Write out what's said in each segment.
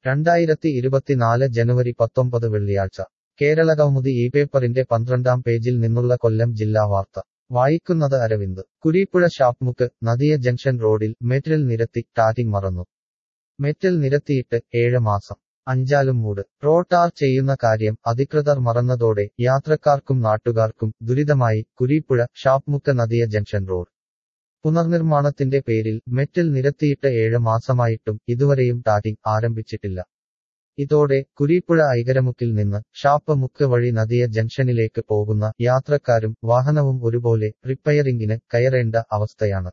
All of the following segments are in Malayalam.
രണ്ടായിരത്തി ഇരുപത്തിനാല് ജനുവരി പത്തൊമ്പത് വെള്ളിയാഴ്ച കേരള കൗമുദി ഈ പേപ്പറിന്റെ പന്ത്രണ്ടാം പേജിൽ നിന്നുള്ള കൊല്ലം ജില്ലാ വാർത്ത വായിക്കുന്നത് അരവിന്ദ് കുരീപ്പുഴ ഷാപ്മുക്ക് നദിയ ജംഗ്ഷൻ റോഡിൽ മെറ്റൽ നിരത്തി ടാറ്റിംഗ് മറന്നു മെറ്റൽ നിരത്തിയിട്ട് ഏഴ് മാസം അഞ്ചാലും മൂട് റോഡ് ടാർ ചെയ്യുന്ന കാര്യം അധികൃതർ മറന്നതോടെ യാത്രക്കാർക്കും നാട്ടുകാർക്കും ദുരിതമായി കുരീപ്പുഴ ഷാപ്മുക്ക് നദിയ ജംഗ്ഷൻ റോഡ് പുനർനിർമ്മാണത്തിന്റെ പേരിൽ മെറ്റൽ നിരത്തിയിട്ട് ഏഴ് മാസമായിട്ടും ഇതുവരെയും ടാറ്റിംഗ് ആരംഭിച്ചിട്ടില്ല ഇതോടെ കുരീപ്പുഴ ഐകരമുക്കിൽ നിന്ന് ഷാപ്പ് മുക്ക് വഴി നദിയ ജംഗ്ഷനിലേക്ക് പോകുന്ന യാത്രക്കാരും വാഹനവും ഒരുപോലെ റിപ്പയറിംഗിന് കയറേണ്ട അവസ്ഥയാണ്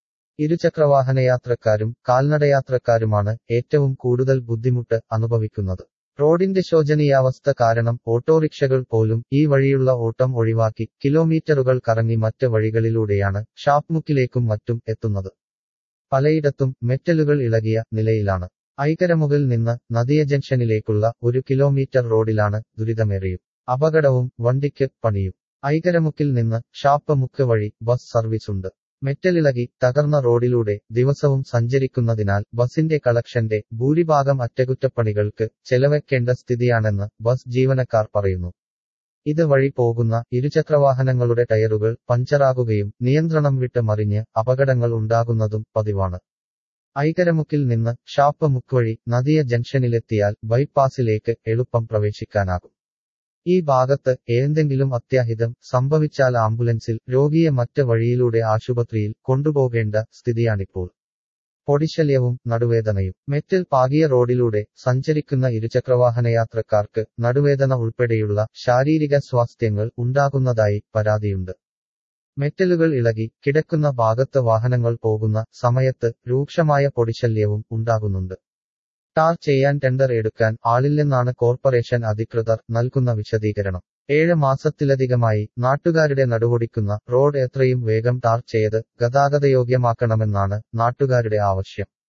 ഇരുചക്രവാഹനയാത്രക്കാരും കാൽനടയാത്രക്കാരുമാണ് ഏറ്റവും കൂടുതൽ ബുദ്ധിമുട്ട് അനുഭവിക്കുന്നത് റോഡിന്റെ ശോചനീയാവസ്ഥ കാരണം ഓട്ടോറിക്ഷകൾ പോലും ഈ വഴിയുള്ള ഓട്ടം ഒഴിവാക്കി കിലോമീറ്ററുകൾ കറങ്ങി മറ്റ് വഴികളിലൂടെയാണ് ഷാപ്മുക്കിലേക്കും മറ്റും എത്തുന്നത് പലയിടത്തും മെറ്റലുകൾ ഇളകിയ നിലയിലാണ് ഐകരമുകിൽ നിന്ന് നദിയ ജംഗ്ഷനിലേക്കുള്ള ഒരു കിലോമീറ്റർ റോഡിലാണ് ദുരിതമേറിയും അപകടവും വണ്ടിക്ക് പണിയും ഐകരമുക്കിൽ നിന്ന് ഷാപ്പ് മുക്ക് വഴി ബസ് സർവീസുണ്ട് മെറ്റലിളകി തകർന്ന റോഡിലൂടെ ദിവസവും സഞ്ചരിക്കുന്നതിനാൽ ബസിന്റെ കളക്ഷന്റെ ഭൂരിഭാഗം അറ്റകുറ്റപ്പണികൾക്ക് ചെലവയ്ക്കേണ്ട സ്ഥിതിയാണെന്ന് ബസ് ജീവനക്കാർ പറയുന്നു ഇത് വഴി പോകുന്ന ഇരുചക്രവാഹനങ്ങളുടെ ടയറുകൾ പഞ്ചറാകുകയും നിയന്ത്രണം വിട്ട് മറിഞ്ഞ് അപകടങ്ങൾ ഉണ്ടാകുന്നതും പതിവാണ് ഐകരമുക്കിൽ നിന്ന് ഷാപ്പ് മുക്ക് വഴി നദിയ ജംഗ്ഷനിലെത്തിയാൽ ബൈപ്പാസിലേക്ക് എളുപ്പം പ്രവേശിക്കാനാകും ഈ ഭാഗത്ത് എന്തെങ്കിലും അത്യാഹിതം സംഭവിച്ചാൽ ആംബുലൻസിൽ രോഗിയെ മറ്റ് വഴിയിലൂടെ ആശുപത്രിയിൽ കൊണ്ടുപോകേണ്ട സ്ഥിതിയാണിപ്പോൾ പൊടിശല്യവും നടുവേദനയും മെറ്റൽ പാകിയ റോഡിലൂടെ സഞ്ചരിക്കുന്ന ഇരുചക്രവാഹനയാത്രക്കാർക്ക് നടുവേദന ഉൾപ്പെടെയുള്ള ശാരീരിക സ്വാസ്ഥ്യങ്ങൾ ഉണ്ടാകുന്നതായി പരാതിയുണ്ട് മെറ്റലുകൾ ഇളകി കിടക്കുന്ന ഭാഗത്ത് വാഹനങ്ങൾ പോകുന്ന സമയത്ത് രൂക്ഷമായ പൊടിശല്യവും ഉണ്ടാകുന്നുണ്ട് ടാർ ചെയ്യാൻ ടെൻഡർ എടുക്കാൻ ആളില്ലെന്നാണ് കോർപ്പറേഷൻ അധികൃതർ നൽകുന്ന വിശദീകരണം ഏഴ് മാസത്തിലധികമായി നാട്ടുകാരുടെ നടുവൊടിക്കുന്ന റോഡ് എത്രയും വേഗം ടാർ ചെയ്ത് ഗതാഗതയോഗ്യമാക്കണമെന്നാണ് നാട്ടുകാരുടെ ആവശ്യം